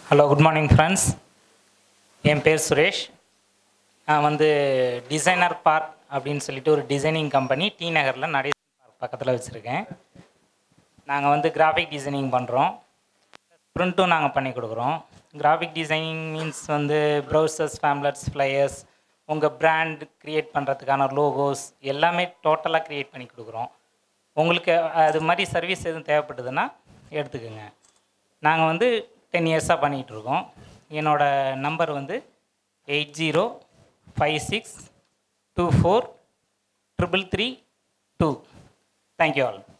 hello good morning friends என் பேர் சுரேஷ் நான் வந்து டிசைனர் பார்க் அப்படின்னு சொல்லிட்டு ஒரு டிசைனிங் கம்பெனி டி நகரில் நடேசன் பார்க் பக்கத்தில் வச்சுருக்கேன் நாங்கள் வந்து கிராஃபிக் டிசைனிங் பண்ணுறோம் ப்ரிண்ட்டும் நாங்கள் பண்ணி கொடுக்குறோம் கிராஃபிக் டிசைனிங் மீன்ஸ் வந்து ப்ரௌசர்ஸ் ஃபேம்லெட்ஸ் ஃப்ளையர்ஸ் உங்கள் பிராண்ட் க்ரியேட் பண்ணுறதுக்கான லோகோஸ் எல்லாமே டோட்டலாக க்ரியேட் பண்ணி கொடுக்குறோம் உங்களுக்கு அது மாதிரி சர்வீஸ் எதுவும் தேவைப்படுதுன்னா எடுத்துக்கோங்க நாங்கள் வந்து டென் இயர்ஸாக பண்ணிகிட்ருக்கோம் என்னோடய நம்பர் வந்து eight zero five six two four triple three two thank you all